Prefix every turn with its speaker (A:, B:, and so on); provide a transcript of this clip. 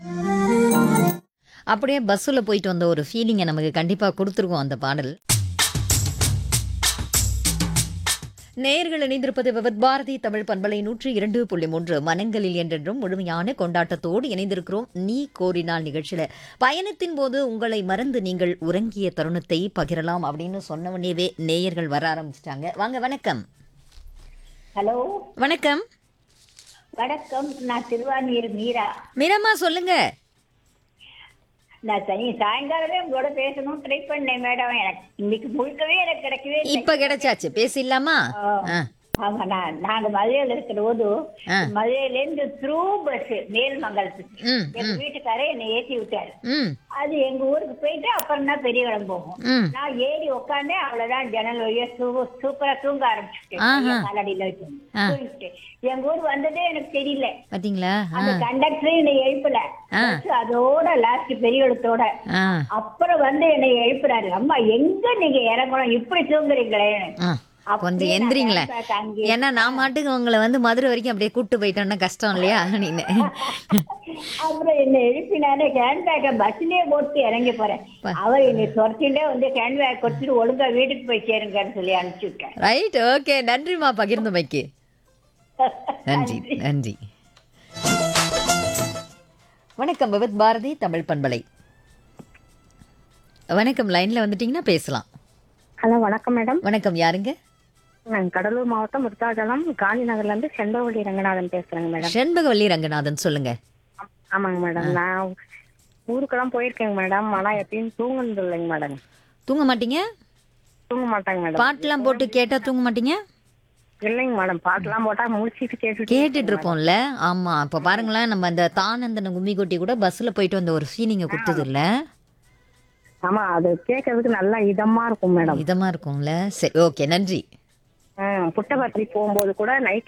A: அப்படியே பஸ்ஸில் போயிட்டு வந்த ஒரு ஃபீலிங்கை நமக்கு கண்டிப்பாக கொடுத்துருக்கோம் அந்த பாடல் நேர்கள் இணைந்திருப்பது விவத் பாரதி தமிழ் பண்பலை நூற்றி இரண்டு புள்ளி மூன்று மனங்களில் என்றென்றும் முழுமையான கொண்டாட்டத்தோடு இணைந்திருக்கிறோம் நீ கோரினால் நிகழ்ச்சியில பயணத்தின் போது உங்களை மறந்து நீங்கள் உறங்கிய தருணத்தை பகிரலாம் அப்படின்னு சொன்னவனேவே நேயர்கள் வர ஆரம்பிச்சிட்டாங்க வாங்க வணக்கம்
B: ஹலோ
A: வணக்கம்
B: வணக்கம் நான் திருவாணியூர் மீரா
A: மீரம்மா சொல்லுங்க
B: நான் சனி சாயங்காலமே உங்களோட பேசணும் ட்ரை பண்ணேன் மேடம் எனக்கு இன்னைக்கு முழுக்கவே எனக்கு கிடைக்கவே இல்லை
A: இப்ப கிடைச்சாச்சு பேசிடலாமா ஆ,
B: ஆமா நான் நாங்க மதுரையில இருக்கிற போது
A: ஆ.
B: மதுரையில இருந்து த்ரூ பஸ் மேல்மங்கலத்துக்கு
A: ம்
B: எங்க வீட்டுக்காரே என்னை ஏத்தி விட்டாரு
A: ம்
B: அது எங்க ஊருக்கு போயிட்டு அப்புறம் தான் பெரியவளம் போகும்
A: ம்
B: நான் ஏறி உட்காந்தேன் அவ்வளவுதான் ஜன்னல் வழியா சூ- சூப்பரா தூங்க ஆரம்பிச்சுட்டேன்
A: ஆஹா.
B: கையை காலடியில வச்சு
A: ஆ.
B: தூங்கிட்டு எங்க ஊர் வந்ததே எனக்கு தெரியல
A: பாத்தீங்களா ஆ
B: அந்த கண்டக்டர் என்னை எழுப்பல
A: ஆ.
B: பஸ் அதோட லாஸ்ட் பெரியவளத்தோட
A: ஆ
B: அப்புறம் வந்து என்னை எழுப்புறாரு அம்மா எங்க நீங்க இறங்கணும் இப்படி தூங்குறீங்களே
A: ஆ கொஞ்சம் எந்திரிங்களேன் ஏன்னா நான் மாட்டுக்கு உங்களை வந்து மதுரை வரைக்கும் அப்படியே கூட்டு போயிட்டோம்னா கஷ்டம் இல்லையா நீனு
B: அப்புறம் என்னை எழுப்பினாரு ஹேண்ட்பேக்கை பஸ்லயே போட்டு இறங்கி போறேன் அவர் என்னை துரத்திட்டே வந்து ஹேண்ட்பேக் கொடுத்துட்டு ஒழுங்கா வீட்டுக்கு போய் சேருங்கன்னு சொல்லி அனுப்பிச்சு விட்டேன்
A: ரைட் ஓகே நன்றிம்மா பகிர்ந்தமைக்கு நன்றி நன்றி வணக்கம் விவத் பாரதி தமிழ் பண்பலை வணக்கம் லைன்ல வந்துட்டீங்கன்னா பேசலாம்
C: ஹலோ வணக்கம் மேடம்
A: வணக்கம் யாருங்க
C: நான் கடலூர் மாவட்டம் விருத்தாச்சலம் காந்தி நகர்ல இருந்து செண்பவழி ரங்கநாதன் பேசுறேங்க மேடம்
A: செண்பகவல்லி ரங்கநாதன் சொல்லுங்க
C: ஆமாங்க மேடம் நான் ஊருக்கெல்லாம் போயிருக்கேங்க மேடம் ஆனா எப்பயும் தூங்குனது இல்லைங்க மேடம்
A: தூங்க மாட்டீங்க
C: தூங்க மாட்டாங்க மேடம்
A: பாட்டெல்லாம் போட்டு கேட்டா தூங்க மாட்டீங்க
C: இல்லைங்க மேடம் பாட்டெல்லாம் போட்டா முடிச்சிட்டு கேட்டுட்டு
A: கேட்டுட்டு இருப்போம்ல ஆமா இப்ப பாருங்களேன் நம்ம அந்த தானந்தன கும்மி கொட்டி கூட பஸ்ல போயிட்டு வந்த ஒரு ஃபீலிங்க கொடுத்தது இல்ல
C: ஆமா அது கேட்கறதுக்கு நல்லா இதமா இருக்கும் மேடம்
A: இதமா இருக்கும்ல சரி ஓகே நன்றி
C: புட்டபர்த்தி போகும்போது கூட நைட்